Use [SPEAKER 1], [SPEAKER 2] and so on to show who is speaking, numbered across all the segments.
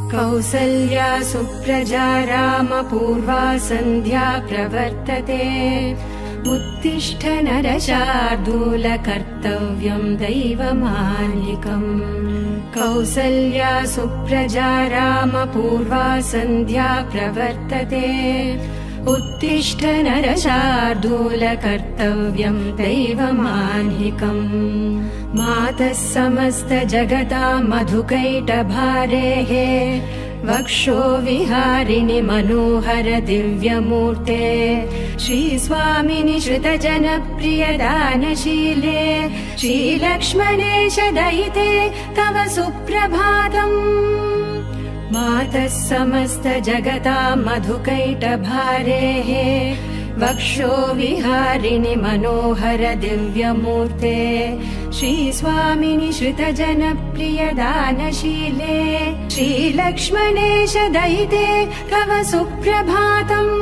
[SPEAKER 1] कौसल्या सुप्रजा रामपूर्वा सन्ध्या प्रवर्तते उत्तिष्ठ नरशार्दूल कर्तव्यम् दैवमान्यिकम् कौसल्या सुप्रजा रामपूर्वा सन्ध्या प्रवर्तते उत्तिष्ठ नरशार्दूल कर्तव्यम् दैवमान्यिकम् मातः समस्त जगता मधुकैटभारेः वक्षो विहारिणि मनोहर दिव्यमूर्ते श्रीस्वामिनि श्रुतजनप्रियदानशीले श्रीलक्ष्मणेश दयिते तव सुप्रभातम् मातः समस्त जगता मधुकैटभारेः वक्षो विहारिणि मनोहर दिव्यमूर्ते श्रीस्वामिनि श्रुतजनप्रियदानशीले श्रीलक्ष्मणेश दयिते तव सुप्रभातम्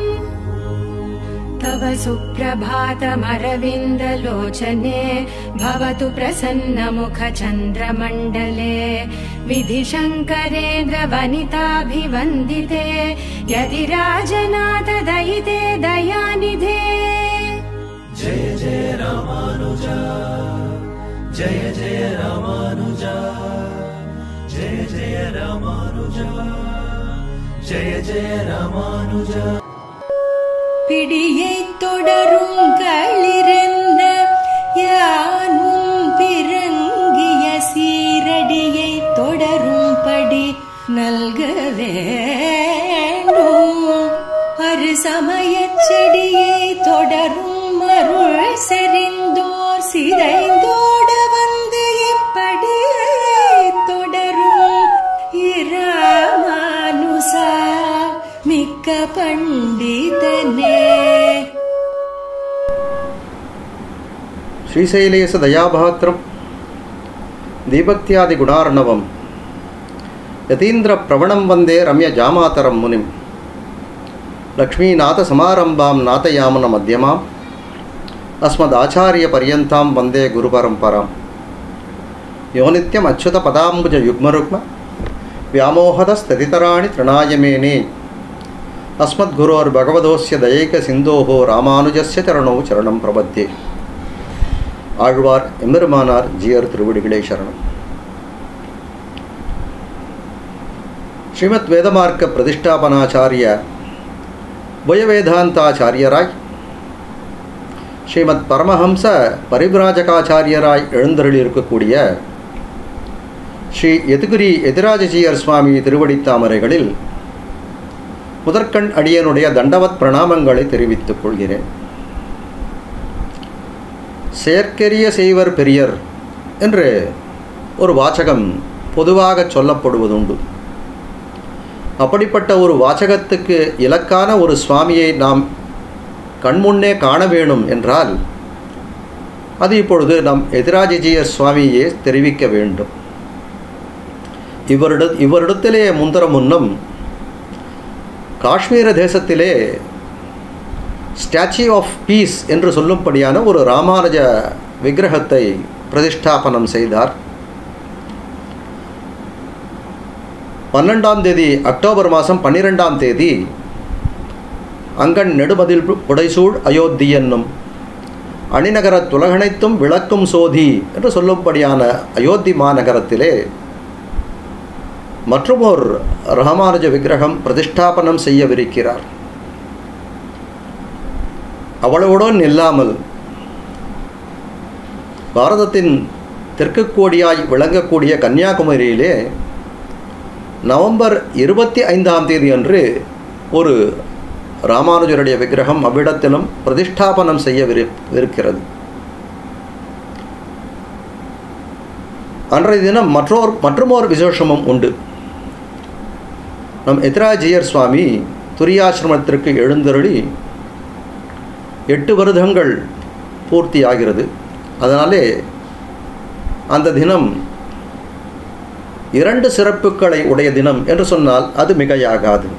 [SPEAKER 1] तव सुप्रभातमरविन्दलोचने भवतु प्रसन्नमुखचन्द्रमण्डले विधिशङ्करेन्द्रवनिताभिवन्दिते यदि राजनाथ दयिते दयानिधे
[SPEAKER 2] जय जय रामानुजा जय जय रामानुजा जय जय रामानुजा जय जय रामानुजा
[SPEAKER 1] பிடியைத் தொடரும் களிரென்ன யானும் பிறங்கிய சீரடியைத் தொடரும்படி நல்க வேண்டும் அரு சமயச் செடியை தொடரும் அருள் செறிந்தோர் சிதைந்தோட வந்து இப்படியை தொடரும் இராமானுசா மிக்க பண்டிதனே
[SPEAKER 3] ಶ್ರೀಶೈಲೇಶ ದಯಾಭಾತ್ರಂ ದೀಪಕ್ತ್ಯಾದಿ ಗುಣಾರ್ಣವಂ ಯತೀಂದ್ರ ಪ್ರವಣಂ ವಂದೇ ರಮ್ಯ ಜಾಮಾತರಂ ಮುನಿಂ ಲಕ್ಷ್ಮೀನಾಥ ಸಮಾರಂಭಾಂ ನಾಥಯಾಮನ ಮಧ್ಯಮಾಂ ಅಸ್ಮದಾಚಾರ್ಯ ಪರ್ಯಂತಾಂ ವಂದೇ ಗುರುಪರಂಪರಾಂ ಯೋ ನಿತ್ಯಂ ಅಚ್ಯುತ ಪದಾಂಬುಜ ಯುಗ್ಮರುಗ್ಮ ವ್ಯಾಮೋಹದ ಸ್ಥಿತರಾಣಿ ತೃಣಾಯ ಮೇನೆ ಅಸ್ಮದ್ಗುರೋರ್ಭಗವದೋಸ್ಯ ದಯೈಕ ಸಿಂಧೋಹೋ ರಾಮಾನುಜಸ್ಯ ಚರಣೌ ಚರಣಂ ಪ್ರಪದ್ಯೆ ஆழ்வார் எம்பெருமானார் ஜியர் திருவடிகளே சரணம் ஸ்ரீமத் வேதமார்க்க பிரதிஷ்டாபனாச்சாரிய புயவேதாந்தாச்சாரியராய் ஸ்ரீமத் பரமஹம்ச பரிவிராஜகாச்சாரியராய் எழுந்தருளியிருக்கக்கூடிய ஸ்ரீ எதுகுரி எதிராஜஜியர் சுவாமி திருவடித்தாமரைகளில் முதற்கண் அடியனுடைய தண்டவத் பிரணாமங்களை தெரிவித்துக் கொள்கிறேன் செயற்கரிய செய்வர் பெரியர் என்று ஒரு வாசகம் பொதுவாக சொல்லப்படுவதுண்டு அப்படிப்பட்ட ஒரு வாசகத்துக்கு இலக்கான ஒரு சுவாமியை நாம் கண்முன்னே காண வேணும் என்றால் அது இப்பொழுது நம் எதிராஜிஜியர் சுவாமியே தெரிவிக்க வேண்டும் இவரிட இவரிடத்திலே முந்தர முன்னம் காஷ்மீர தேசத்திலே ஸ்டாச்சு ஆஃப் பீஸ் என்று சொல்லும்படியான ஒரு ராமானுஜ விக்கிரகத்தை பிரதிஷ்டாபனம் செய்தார் பன்னெண்டாம் தேதி அக்டோபர் மாதம் பன்னிரெண்டாம் தேதி அங்கன் நெடுமதில் புடைசூழ் அயோத்தி என்னும் அணிநகர துலகனைத்தும் விளக்கும் சோதி என்று சொல்லும்படியான அயோத்தி மாநகரத்திலே மற்றுமோர் ராமானுஜ விக்கிரகம் பிரதிஷ்டாபனம் செய்யவிருக்கிறார் அவ்வளவுடன் இல்லாமல் பாரதத்தின் தெற்கு கோடியாய் விளங்கக்கூடிய கன்னியாகுமரியிலே நவம்பர் இருபத்தி ஐந்தாம் தேதி அன்று ஒரு ராமானுஜருடைய விக்கிரகம் அவ்விடத்திலும் பிரதிஷ்டாபனம் செய்யவிருக்கிறது அன்றைய தினம் மற்றோர் மற்றுமோர் விசேஷமும் உண்டு நம் எத்ராஜியர் சுவாமி துரியாசிரமத்திற்கு எழுந்தருளி எட்டு வருடங்கள் பூர்த்தி ஆகிறது அதனாலே அந்த தினம் இரண்டு சிறப்புகளை உடைய தினம் என்று சொன்னால் அது மிகையாகாது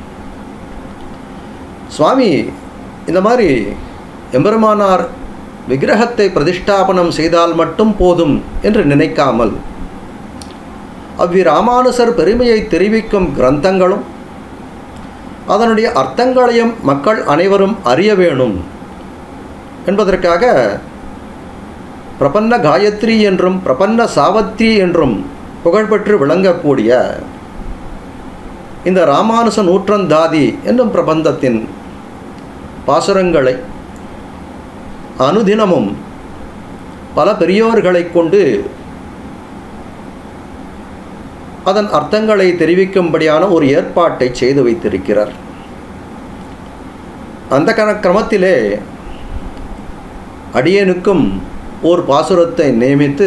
[SPEAKER 3] சுவாமி இந்த மாதிரி எம்பெருமானார் விக்கிரகத்தை பிரதிஷ்டாபனம் செய்தால் மட்டும் போதும் என்று நினைக்காமல் அவ்வி ராமானுசர் பெருமையை தெரிவிக்கும் கிரந்தங்களும் அதனுடைய அர்த்தங்களையும் மக்கள் அனைவரும் அறிய வேணும் என்பதற்காக பிரபன்ன காயத்ரி என்றும் பிரபன்ன சாவத்ரி என்றும் புகழ்பெற்று விளங்கக்கூடிய இந்த ராமானுச நூற்றந்தாதி என்னும் பிரபந்தத்தின் பாசுரங்களை அனுதினமும் பல பெரியோர்களைக் கொண்டு அதன் அர்த்தங்களை தெரிவிக்கும்படியான ஒரு ஏற்பாட்டை செய்து வைத்திருக்கிறார் அந்த கண கிரமத்திலே அடியனுக்கும் ஓர் பாசுரத்தை நியமித்து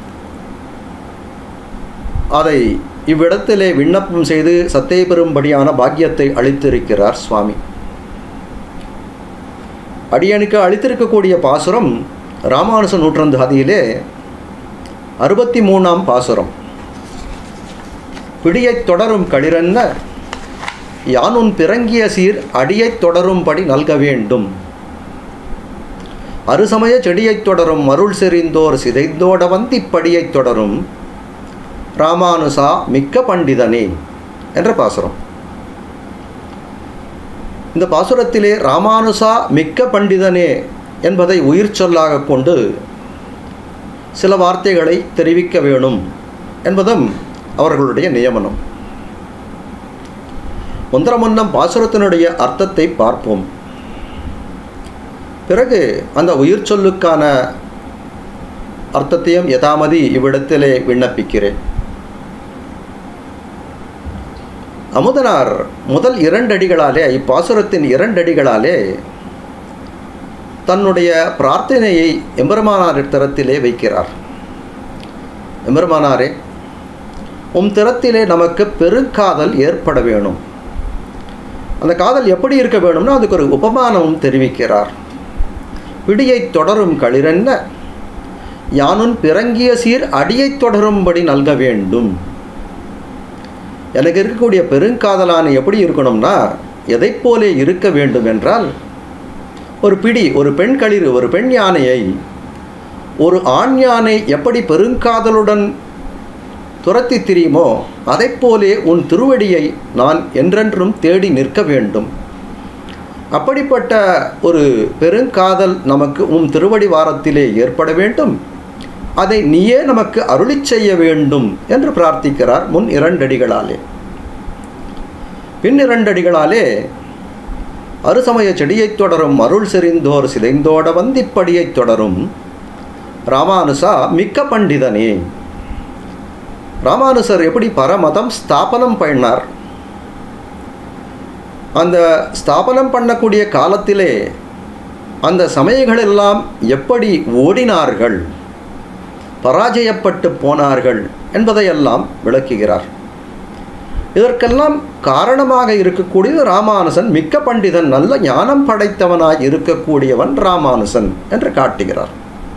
[SPEAKER 3] அதை இவ்விடத்திலே விண்ணப்பம் செய்து சத்தை பெறும்படியான பாக்கியத்தை அளித்திருக்கிறார் சுவாமி அடியனுக்கு அளித்திருக்கக்கூடிய பாசுரம் ராமானுச நூற்றந்து அதியிலே அறுபத்தி மூணாம் பாசுரம் பிடியைத் தொடரும் களிரன்ன யானுன் பிறங்கிய சீர் அடியைத் தொடரும்படி நல்க வேண்டும் அறுசமய செடியைத் தொடரும் அருள் செறிந்தோர் சிதைந்தோட வந்திப்படியைத் தொடரும் ராமானுசா மிக்க பண்டிதனே என்ற பாசுரம் இந்த பாசுரத்திலே ராமானுசா மிக்க பண்டிதனே என்பதை உயிர் சொல்லாக கொண்டு சில வார்த்தைகளை தெரிவிக்க வேணும் என்பதும் அவர்களுடைய நியமனம் முந்திர முன்னம் பாசுரத்தினுடைய அர்த்தத்தை பார்ப்போம் பிறகு அந்த உயிர் சொல்லுக்கான அர்த்தத்தையும் யதாமதி இவ்விடத்திலே விண்ணப்பிக்கிறேன் அமுதனார் முதல் இரண்டடிகளாலே இப்பாசுரத்தின் இரண்டடிகளாலே தன்னுடைய பிரார்த்தனையை எம்பெருமானார் தரத்திலே வைக்கிறார் எம்பெருமானாரே உம் திறத்திலே நமக்கு பெருங்காதல் ஏற்பட வேணும் அந்த காதல் எப்படி இருக்க வேணும்னா அதுக்கு ஒரு உபமானமும் தெரிவிக்கிறார் பிடியைத் தொடரும் களிரென்ன யானுன் பிறங்கிய சீர் அடியைத் தொடரும்படி நல்க வேண்டும் எனக்கு இருக்கக்கூடிய பெருங்காதலான எப்படி இருக்கணும்னா எதைப் போலே இருக்க வேண்டும் என்றால் ஒரு பிடி ஒரு பெண் களிறு ஒரு பெண் யானையை ஒரு ஆண் யானை எப்படி பெருங்காதலுடன் துரத்தி திரியுமோ அதைப்போலே உன் திருவடியை நான் என்றென்றும் தேடி நிற்க வேண்டும் அப்படிப்பட்ட ஒரு பெருங்காதல் நமக்கு உன் திருவடி வாரத்திலே ஏற்பட வேண்டும் அதை நீயே நமக்கு அருளிச் செய்ய வேண்டும் என்று பிரார்த்திக்கிறார் முன் இரண்டடிகளாலே பின் இரண்டடிகளாலே அறுசமய செடியைத் தொடரும் அருள் செறிந்தோர் சிதைந்தோட வந்திப்படியைத் தொடரும் ராமானுசா மிக்க பண்டிதனே ராமானுசர் எப்படி பரமதம் ஸ்தாபனம் பண்ணார் அந்த ஸ்தாபனம் பண்ணக்கூடிய காலத்திலே அந்த சமயங்களெல்லாம் எப்படி ஓடினார்கள் பராஜயப்பட்டு போனார்கள் என்பதையெல்லாம் விளக்குகிறார் இதற்கெல்லாம் காரணமாக இருக்கக்கூடியது ராமானுசன் மிக்க பண்டிதன் நல்ல ஞானம் படைத்தவனாய் இருக்கக்கூடியவன் ராமானுசன் என்று காட்டுகிறார்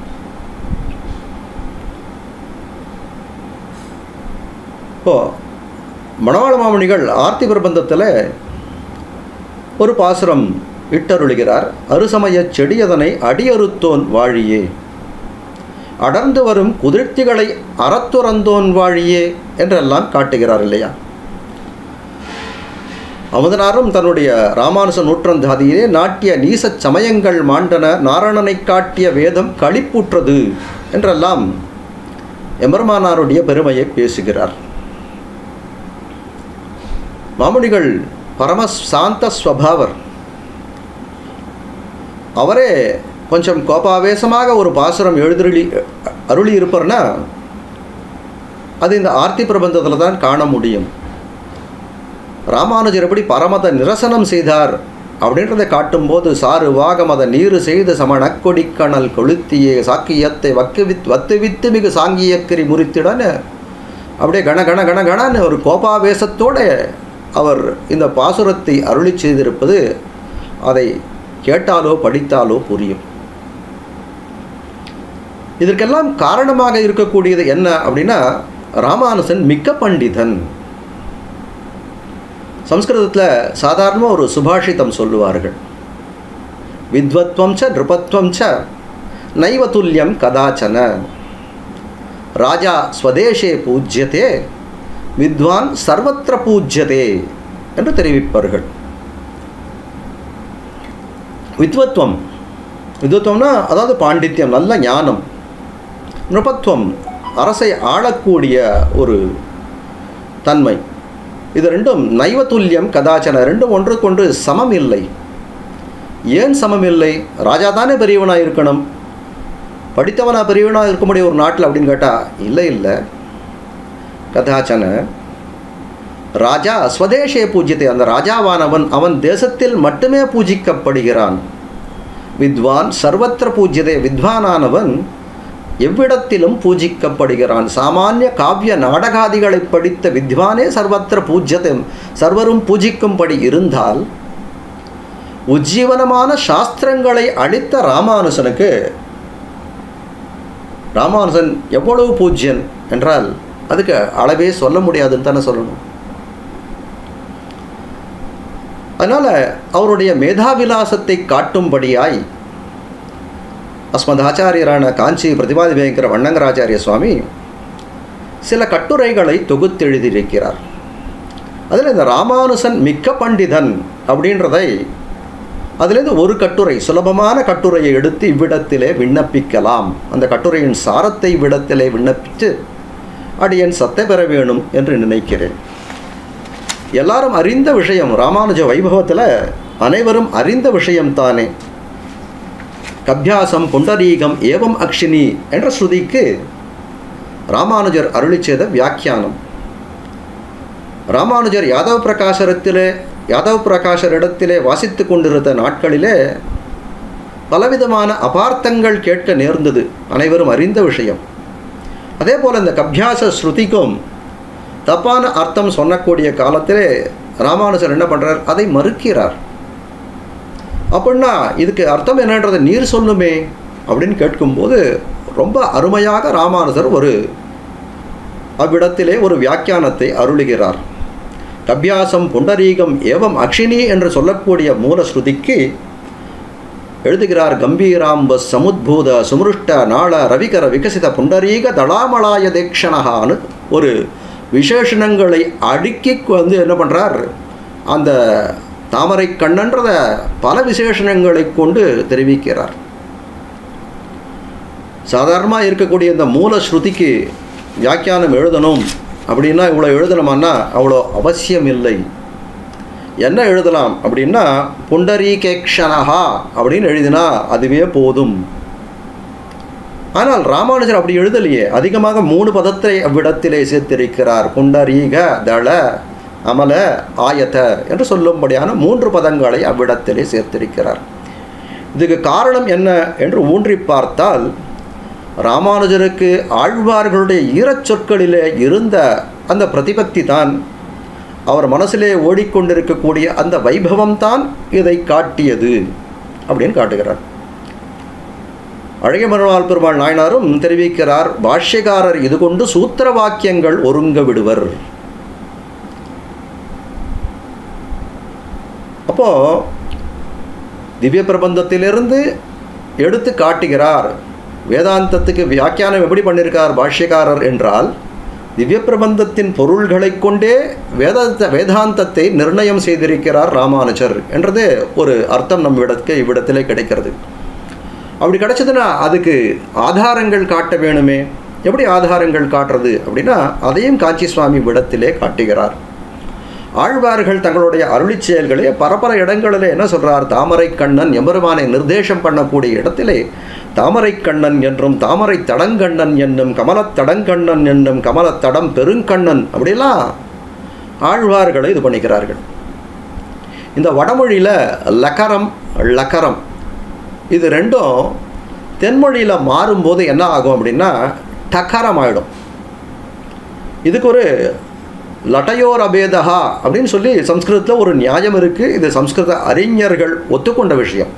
[SPEAKER 3] இப்போ மணவாள மாமணிகள் ஆர்த்தி பிரபந்தத்தில் ஒரு பாசுரம் இட்டருளுகிறார் அறுசமய செடியதனை அடியறுத்தோன் வாழியே அடர்ந்து வரும் குதிர்த்திகளை அறத்துறந்தோன் வாழியே என்றெல்லாம் காட்டுகிறார் இல்லையா அமுதனாரும் தன்னுடைய ராமானுச நூற்றந்தாதியிலே நாட்டிய நீசச் சமயங்கள் மாண்டன நாரணனை காட்டிய வேதம் களிப்புற்றது என்றெல்லாம் எம்பெருமானாருடைய பெருமையை பேசுகிறார் மாமுனிகள் பரம சாந்த ஸ்வபாவர் அவரே கொஞ்சம் கோபாவேசமாக ஒரு பாசுரம் எழுதுருளி அருளி இருப்பார்னா அது இந்த ஆர்த்தி பிரபந்தத்தில் தான் காண முடியும் ராமானுஜர் எப்படி பரமத நிரசனம் செய்தார் அப்படின்றத காட்டும்போது சாறு வாகமத நீரு செய்து சமணக்கொடிக்கணல் கொளுத்தியே சாக்கியத்தை வக்குவித் வத்துவித்து மிகு சாங்கியக்கரி முறித்திடன்னு அப்படியே கண கண கண கணன்னு ஒரு கோபாவேசத்தோட அவர் இந்த பாசுரத்தை அருளி செய்திருப்பது அதை கேட்டாலோ படித்தாலோ புரியும் இதற்கெல்லாம் காரணமாக இருக்கக்கூடியது என்ன அப்படின்னா ராமானுசன் மிக்க பண்டிதன் சம்ஸ்கிருதத்தில் சாதாரணமாக ஒரு சுபாஷிதம் சொல்லுவார்கள் வித்வத்வம் ச நிருபத்வம் ச நைவ துல்லியம் கதாச்சன ராஜா ஸ்வதேஷே பூஜ்யத்தே வித்வான் சர்வத்திர பூஜ்யதே என்று தெரிவிப்பார்கள் வித்வத்வம் வித்வத்வம்னா அதாவது பாண்டித்யம் நல்ல ஞானம் நிருபத்துவம் அரசை ஆளக்கூடிய ஒரு தன்மை இது ரெண்டும் நைவத்துல்யம் கதாச்சன ரெண்டும் ஒன்றுக்கொன்று சமம் இல்லை ஏன் சமம் இல்லை ராஜா தானே பெரியவனாக இருக்கணும் படித்தவனா பெரியவனாக இருக்க முடியும் ஒரு நாட்டில் அப்படின்னு கேட்டால் இல்லை இல்லை கதாச்சன ராஜா ஸ்வதேசே பூஜ்யத்தை அந்த ராஜாவானவன் அவன் தேசத்தில் மட்டுமே பூஜிக்கப்படுகிறான் வித்வான் சர்வத்திர பூஜ்யதே வித்வானானவன் எவ்விடத்திலும் பூஜிக்கப்படுகிறான் சாமானிய காவிய நாடகாதிகளை படித்த வித்வானே சர்வத்திர பூஜ்யத்தை சர்வரும் பூஜிக்கும்படி இருந்தால் உஜ்ஜீவனமான சாஸ்திரங்களை அளித்த ராமானுசனுக்கு ராமானுசன் எவ்வளவு பூஜ்யன் என்றால் அதுக்கு அளவே சொல்ல முடியாதுன்னு தானே சொல்லணும் அதனால் அவருடைய மேதாவிலாசத்தை காட்டும்படியாய் அஸ்மதாச்சாரியரான காஞ்சி பிரதிபாதி பயங்கர வண்ணங்கராச்சாரிய சுவாமி சில கட்டுரைகளை தொகுத்தெழுதியிருக்கிறார் அதில் இந்த ராமானுசன் மிக்க பண்டிதன் அப்படின்றதை அதிலிருந்து ஒரு கட்டுரை சுலபமான கட்டுரையை எடுத்து இவ்விடத்திலே விண்ணப்பிக்கலாம் அந்த கட்டுரையின் சாரத்தை இவ்விடத்திலே விண்ணப்பித்து அடியன் சத்தை பெற வேணும் என்று நினைக்கிறேன் எல்லாரும் அறிந்த விஷயம் ராமானுஜ வைபவத்தில் அனைவரும் அறிந்த விஷயம்தானே கபியாசம் புண்டரீகம் ஏவம் அக்ஷினி என்ற ஸ்ருதிக்கு ராமானுஜர் அருளி செய்த வியாக்கியானம் ராமானுஜர் யாதவ் பிரகாசரத்திலே யாதவ் பிரகாஷரிடத்திலே வாசித்து கொண்டிருந்த நாட்களிலே பலவிதமான அபார்த்தங்கள் கேட்க நேர்ந்தது அனைவரும் அறிந்த விஷயம் அதே போல் இந்த கபியாச ஸ்ருதிக்கும் தப்பான அர்த்தம் சொல்லக்கூடிய காலத்திலே ராமானுஜர் என்ன பண்ணுறார் அதை மறுக்கிறார் அப்படின்னா இதுக்கு அர்த்தம் என்னன்றதை நீர் சொல்லுமே அப்படின்னு கேட்கும்போது ரொம்ப அருமையாக ராமானுஜர் ஒரு அவ்விடத்திலே ஒரு வியாக்கியானத்தை அருளுகிறார் கபியாசம் புண்டரீகம் ஏவம் அக்ஷினி என்று சொல்லக்கூடிய மூல ஸ்ருதிக்கு எழுதுகிறார் கம்பீராம்ப சமுத்பூத சுமிருஷ்ட நாள ரவிகர விகசித புண்டரீக தளாமலாய தேக்ஷணகான்னு ஒரு விசேஷணங்களை அடுக்கி வந்து என்ன பண்ணுறார் அந்த தாமரை கண்ணன்றத பல விசேஷணங்களை கொண்டு தெரிவிக்கிறார் சாதாரணமாக இருக்கக்கூடிய இந்த மூல ஸ்ருதிக்கு வியாக்கியானம் எழுதணும் அப்படின்னா இவ்வளோ எழுதணுமான்னா அவ்வளோ அவசியம் இல்லை என்ன எழுதலாம் அப்படின்னா புண்டரீகேக்ஷனஹா அப்படின்னு எழுதினா அதுவே போதும் ஆனால் ராமானுஜர் அப்படி எழுதலையே அதிகமாக மூணு பதத்தை அவ்விடத்திலே சேர்த்திருக்கிறார் புண்டரீக தள அமல ஆயத்த என்று சொல்லும்படியான மூன்று பதங்களை அவ்விடத்திலே சேர்த்திருக்கிறார் இதுக்கு காரணம் என்ன என்று ஊன்றி பார்த்தால் ராமானுஜருக்கு ஆழ்வார்களுடைய ஈரச் சொற்களிலே இருந்த அந்த பிரதிபத்தி தான் அவர் மனசிலே ஓடிக்கொண்டிருக்கக்கூடிய அந்த வைபவம் தான் இதை காட்டியது அப்படின்னு காட்டுகிறார் அழகிய மறுநாள் பெருமாள் நாயனாரும் தெரிவிக்கிறார் பாஷ்யக்காரர் இது கொண்டு சூத்திர வாக்கியங்கள் ஒருங்க விடுவர் அப்போ திவ்ய பிரபந்தத்திலிருந்து எடுத்து காட்டுகிறார் வேதாந்தத்துக்கு வியாக்கியானம் எப்படி பண்ணியிருக்கார் பாஷ்யக்காரர் என்றால் திவ்ய பிரபந்தத்தின் பொருள்களை கொண்டே வேதாந்த வேதாந்தத்தை நிர்ணயம் செய்திருக்கிறார் ராமானுஜர் என்றது ஒரு அர்த்தம் நம் இடத்துக்கு இவ்விடத்திலே கிடைக்கிறது அப்படி கிடைச்சதுன்னா அதுக்கு ஆதாரங்கள் காட்ட வேணுமே எப்படி ஆதாரங்கள் காட்டுறது அப்படின்னா அதையும் காஞ்சி சுவாமி விடத்திலே காட்டுகிறார் ஆழ்வார்கள் தங்களுடைய அருளிச் செயல்களே பரபர இடங்களிலே என்ன சொல்றார் தாமரை கண்ணன் எம்பெருமானை நிர்தேசம் பண்ணக்கூடிய இடத்திலே தாமரை கண்ணன் என்றும் தாமரை தடங்கண்ணன் என்னும் கமலத் தடங்கண்ணன் என்னும் கமலத் தடம் பெருங்கண்ணன் அப்படிலாம் ஆழ்வார்களை இது பண்ணிக்கிறார்கள் இந்த வடமொழியில் லக்கரம் லக்கரம் இது ரெண்டும் தென்மொழியில் மாறும்போது என்ன ஆகும் அப்படின்னா டக்கரம் ஆகிடும் இதுக்கு ஒரு லட்டயோர் அபேதா அப்படின்னு சொல்லி சம்ஸ்கிருதத்தில் ஒரு நியாயம் இருக்குது இது சம்ஸ்கிருத அறிஞர்கள் ஒத்துக்கொண்ட விஷயம்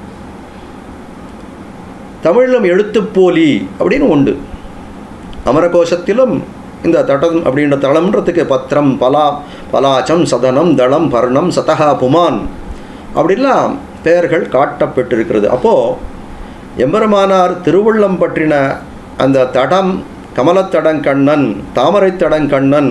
[SPEAKER 3] தமிழிலும் எழுத்துப்போலி அப்படின்னு உண்டு அமரகோஷத்திலும் இந்த தடம் அப்படின்ற தளம்ன்றதுக்கு பத்திரம் பலா பலாச்சம் சதனம் தளம் பர்ணம் சதகா புமான் அப்படிலாம் பெயர்கள் காட்டப்பட்டிருக்கிறது அப்போது எம்பெருமானார் திருவுள்ளம் பற்றின அந்த தடம் கமலத்தடங்கண்ணன் தாமரை தடங்கண்ணன்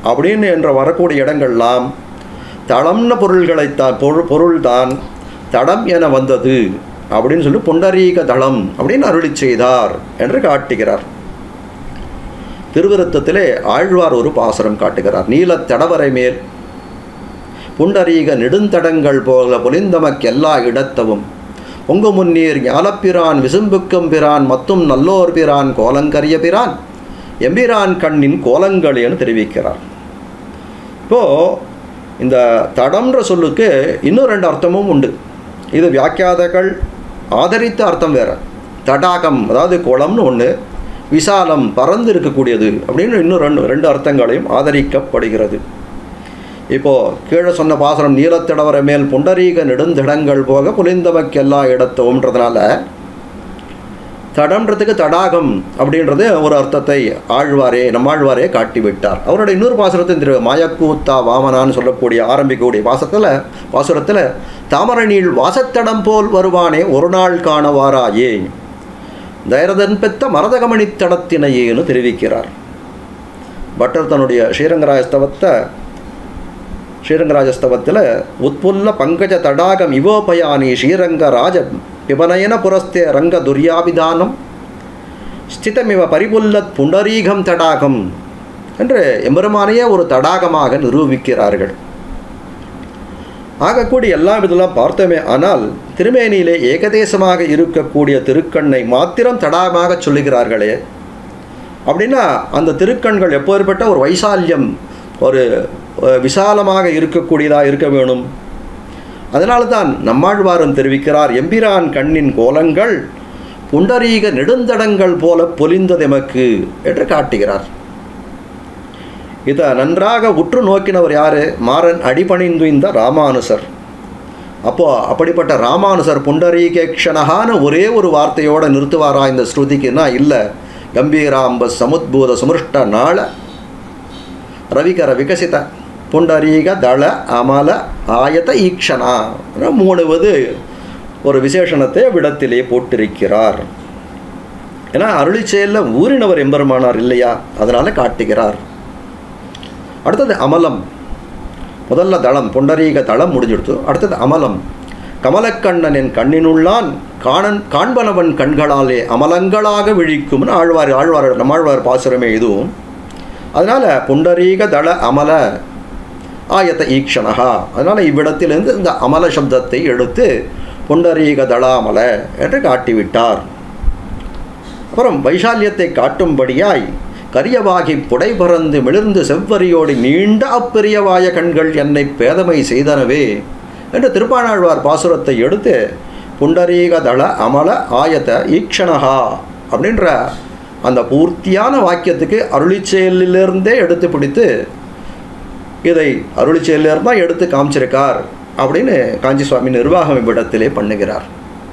[SPEAKER 3] அப்படின்னு என்ற வரக்கூடிய இடங்கள்லாம் தளம்ன பொருள்களைத்தான் பொருள் பொருள்தான் தடம் என வந்தது அப்படின்னு சொல்லி புண்டரீக தளம் அப்படின்னு அருளி செய்தார் என்று காட்டுகிறார் திருவிருத்தத்திலே ஆழ்வார் ஒரு பாசுரம் காட்டுகிறார் நீலத் தடவரை மேல் புண்டரீக நெடுந்தடங்கள் போல பொலிந்தமக்கெல்லா இடத்தவும் பொங்கு முன்னீர் ஞாலப்பிரான் விசும்புக்கும் பிரான் மத்தும் நல்லோர் பிரான் கோலங்கரிய பிரான் எம்பிரான் கண்ணின் கோலங்கள் என தெரிவிக்கிறார் இப்போது இந்த தடம்ன்ற சொல்லுக்கு இன்னும் ரெண்டு அர்த்தமும் உண்டு இது வியாக்கியாதகள் ஆதரித்த அர்த்தம் வேற தடாகம் அதாவது குளம்னு ஒன்று விசாலம் பறந்து இருக்கக்கூடியது அப்படின்னு இன்னும் ரெண்டு ரெண்டு அர்த்தங்களையும் ஆதரிக்கப்படுகிறது இப்போது கீழே சொன்ன பாசனம் நீலத்தடவர மேல் புண்டரீக நெடுந்திடங்கள் போக புலிந்தமக்கு எல்லா இடத்தோன்றதுனால தடம்ன்றதுக்கு தடாகம் அப்படின்றது ஒரு அர்த்தத்தை ஆழ்வாரே நம்மாழ்வாரே காட்டிவிட்டார் அவருடைய இன்னொரு பாசுரத்தின் திரு மாயக்கூத்தா வாமனான்னு சொல்லக்கூடிய ஆரம்பிக்கக்கூடிய பாசத்தில் பாசுரத்தில் தாமரநீள் வாசத்தடம் போல் வருவானே ஒரு நாள் காண வாராயே தைரதன் பெத்த மரதகமணி தடத்தினையேன்னு தெரிவிக்கிறார் பட்டர் தன்னுடைய ஸ்ரீரங்கராஜஸ்தவத்தை ஸ்ரீரங்கராஜஸ்தவத்தில் உத்புல்ல பங்கஜ தடாகம் இவோபயானி ஸ்ரீரங்கராஜ பிபனயன புரஸ்தே ரங்க துர்யாபிதானம் ஸ்திதமிவ பரிபுல்லத் புண்டரீகம் தடாகம் என்று எம்பெருமானையே ஒரு தடாகமாக நிரூபிக்கிறார்கள் ஆகக்கூடிய எல்லாம் இதெல்லாம் பார்த்தோமே ஆனால் திருமேனியிலே ஏகதேசமாக இருக்கக்கூடிய திருக்கண்ணை மாத்திரம் தடாகமாக சொல்லுகிறார்களே அப்படின்னா அந்த திருக்கண்கள் எப்போற்பட்ட ஒரு வைசால்யம் ஒரு விசாலமாக இருக்கக்கூடியதாக இருக்க வேணும் அதனால தான் நம்மாழ்வாரன் தெரிவிக்கிறார் எம்பிரான் கண்ணின் கோலங்கள் புண்டரீக நெடுந்தடங்கள் போல பொலிந்ததெமக்கு என்று காட்டுகிறார் இதை நன்றாக உற்று நோக்கினவர் யாரு மாறன் அடிபணிந்து இந்த ராமானுசர் அப்போ அப்படிப்பட்ட ராமானுசர் புண்டரீகேக்ஷணகான ஒரே ஒரு வார்த்தையோடு நிறுத்துவாரா இந்த ஸ்ருதிக்குன்னா இல்லை கம்பீராம்ப சமுத்பூத சுமிருஷ்ட நாள ரவிகர விகசித புண்டரீக தள அமல ஆயத ஈக்ஷணா மூணுவது ஒரு விசேஷணத்தை விடத்திலே போட்டிருக்கிறார் ஏன்னா அருளி செயலில் ஊறினவர் எம்பெருமானார் இல்லையா அதனால காட்டுகிறார் அடுத்தது அமலம் முதல்ல தளம் புண்டரீக தளம் முடிஞ்சுடுத்து அடுத்தது அமலம் கமலக்கண்ணனின் கண்ணினுள்ளான் காணன் காண்பனவன் கண்களாலே அமலங்களாக விழிக்கும்னு ஆழ்வார் ஆழ்வார் நம்மாழ்வார் பாசுரமே இதுவும் அதனால் புண்டரீக தள அமல ஆயத்த ஈக்ஷணகா அதனால் இவ்விடத்திலிருந்து இந்த அமல சப்தத்தை எடுத்து புண்டரீக தளாமல என்று காட்டிவிட்டார் அப்புறம் வைசால்யத்தை காட்டும்படியாய் கரியவாகி புடை பறந்து மிளிர்ந்து செவ்வரியோடு நீண்ட அப்பெரியவாய கண்கள் என்னை பேதமை செய்தனவே என்று திருப்பாணாழ்வார் பாசுரத்தை எடுத்து புண்டரீக தள அமல ஆயத்த ஈக்ஷணகா அப்படின்ற அந்த பூர்த்தியான வாக்கியத்துக்கு அருளிச்செயலிலிருந்தே எடுத்து பிடித்து இதை அருளிச்செயலிலிருந்து தான் எடுத்து காமிச்சிருக்கார் அப்படின்னு காஞ்சி சுவாமி நிர்வாகம் இவ்விடத்திலே பண்ணுகிறார்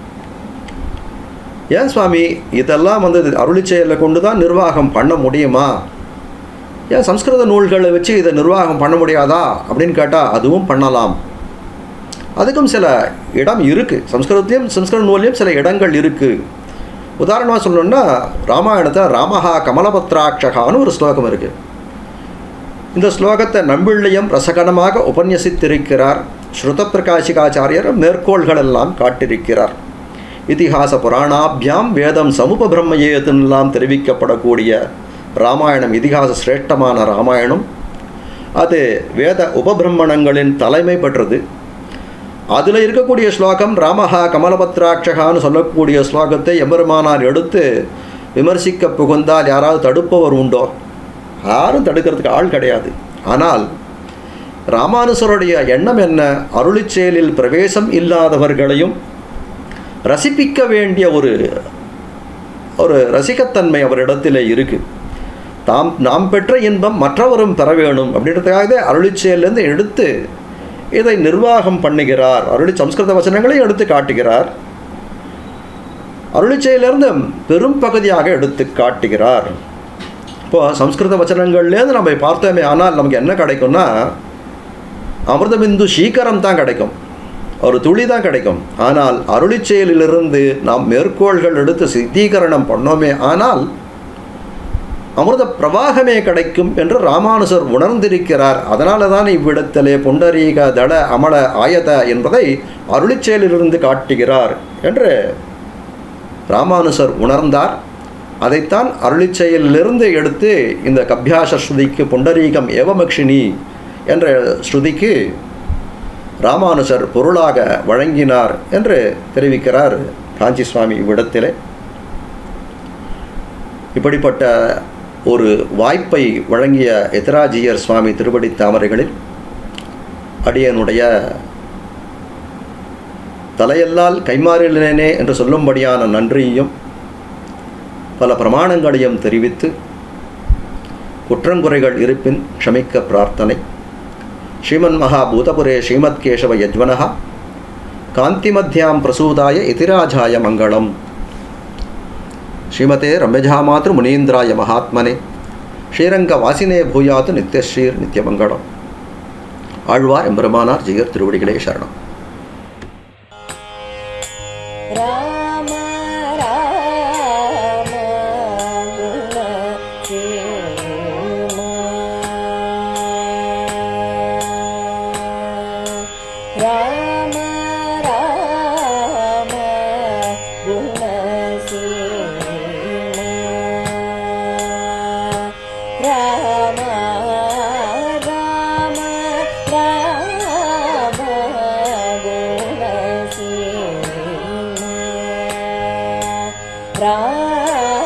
[SPEAKER 3] ஏன் சுவாமி இதெல்லாம் வந்து அருளிச்செயலை கொண்டு தான் நிர்வாகம் பண்ண முடியுமா ஏன் சம்ஸ்கிருத நூல்களை வச்சு இதை நிர்வாகம் பண்ண முடியாதா அப்படின்னு கேட்டால் அதுவும் பண்ணலாம் அதுக்கும் சில இடம் இருக்குது சம்ஸ்கிருதத்தையும் சம்ஸ்கிருத நூல்லையும் சில இடங்கள் இருக்குது உதாரணமாக சொல்லணும்னா ராமாயணத்தை ராமஹா கமலபத்ராட்சகான்னு ஒரு ஸ்லோகம் இருக்குது இந்த ஸ்லோகத்தை நம்பிள்ளையும் ரசகனமாக உபன்யசித்திருக்கிறார் ஸ்ருத பிரகாசிகாச்சாரியர் மேற்கோள்கள் எல்லாம் காட்டியிருக்கிறார் இதிகாச புராணாபியாம் வேதம் சமூக பிரம்மயேதெல்லாம் தெரிவிக்கப்படக்கூடிய ராமாயணம் இதிகாச சிரேஷ்டமான ராமாயணம் அது வேத உபபிரம்மணங்களின் தலைமை பெற்றது அதில் இருக்கக்கூடிய ஸ்லோகம் ராமஹா கமலபத்ராட்சகான்னு சொல்லக்கூடிய ஸ்லோகத்தை எம்பெருமானார் எடுத்து விமர்சிக்க புகுந்தால் யாராவது தடுப்பவர் உண்டோ யாரும் தடுக்கிறதுக்கு ஆள் கிடையாது ஆனால் ராமானுசருடைய எண்ணம் என்ன அருளிச்செயலில் பிரவேசம் இல்லாதவர்களையும் ரசிப்பிக்க வேண்டிய ஒரு ஒரு ரசிகத்தன்மை அவரிடத்தில் இருக்குது தாம் நாம் பெற்ற இன்பம் மற்றவரும் பெற வேணும் அப்படின்றதுக்காக அருளிச்செயலேருந்து எடுத்து இதை நிர்வாகம் பண்ணுகிறார் அருளி சம்ஸ்கிருத வசனங்களை எடுத்து காட்டுகிறார் அருளிச்செயலிருந்து பெரும் பகுதியாக எடுத்து காட்டுகிறார் இப்போ சம்ஸ்கிருத வச்சனங்கள்லேருந்து நம்ம பார்த்தோமே ஆனால் நமக்கு என்ன கிடைக்கும்னா அமிர்தபிந்து சீக்கிரம் தான் கிடைக்கும் ஒரு துளி தான் கிடைக்கும் ஆனால் அருளிச்செயலிலிருந்து நாம் மேற்கோள்கள் எடுத்து சித்தீகரணம் பண்ணோமே ஆனால் அமிர்த பிரவாகமே கிடைக்கும் என்று ராமானுசர் உணர்ந்திருக்கிறார் அதனால தான் இவ்விடத்திலே புண்டரீக தள அமல ஆயத என்பதை அருளிச்செயலிலிருந்து காட்டுகிறார் என்று ராமானுசர் உணர்ந்தார் அதைத்தான் அருளிச்செயலிலிருந்து எடுத்து இந்த கப்யாச ஸ்ருதிக்கு புண்டரீகம் ஏவமக்ஷினி என்ற ஸ்ருதிக்கு ராமானுசர் பொருளாக வழங்கினார் என்று தெரிவிக்கிறார் காஞ்சி சுவாமி இவ்விடத்திலே இப்படிப்பட்ட ஒரு வாய்ப்பை வழங்கிய எதிராஜியர் சுவாமி திருவடி தாமரைகளில் அடியனுடைய தலையல்லால் கைமாறிலேனே என்று சொல்லும்படியான நன்றியையும் பல பிரமாணங்களையும் தெரிவித்து குற்றங்குறைகள் இருப்பின் க்ஷமிக்க பிரார்த்தனை ஸ்ரீமன் மகா பூதபுரே ஸ்ரீமத் கேசவ யஜ்வனஹா காந்திமத்யாம் பிரசூதாய எதிராஜாய மங்களம் ஸ்ரீமதே ரம்யஜாமாத்ரு முனீந்திராய மகாத்மனே ஸ்ரீரங்க வாசினே பூயாத்து நித்யஸ்ரீர் நித்யமங்களம் ஆழ்வார் எம்பெருமானார் ஜெயர் திருவடிகளே சரணம்
[SPEAKER 1] ராம ராம குண சேமா ராம ராம குண சேமா ராம ராம ராம குண சேமா ராம